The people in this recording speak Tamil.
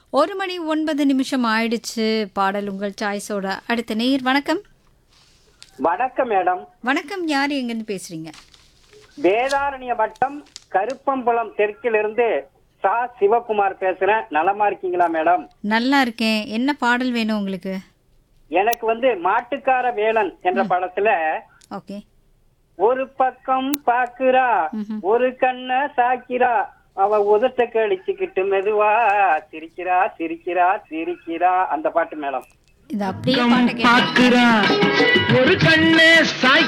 ஒரு மணி ஒன்பது நிமிஷம் ஆயிடுச்சு பாடல் உங்கள் சாய்ஸோட அடுத்த நேயர் வணக்கம் வணக்கம் மேடம் வணக்கம் யார் எங்கேருந்து பேசுறீங்க வேதாரண்ய வட்டம் கருப்பம்புலம் தெற்கிலிருந்து சா சிவகுமார் பேசுறேன் நலமா இருக்கீங்களா மேடம் நல்லா இருக்கேன் என்ன பாடல் வேணும் உங்களுக்கு எனக்கு வந்து மாட்டுக்கார வேலன் என்ற படத்துல ஓகே ஒரு பக்கம் பாக்குறா ஒரு கண்ண சாக்கிறா அவ உதட்ட கழிச்சுக்கிட்டு மெதுவா சிரிக்கிறா சிரிக்கிறா சிரிக்கிறா அந்த பாட்டு மேடம் இது அப்படியே பாட்டை கேட்க பாக்குறா ஒரு கண்ணு சாய்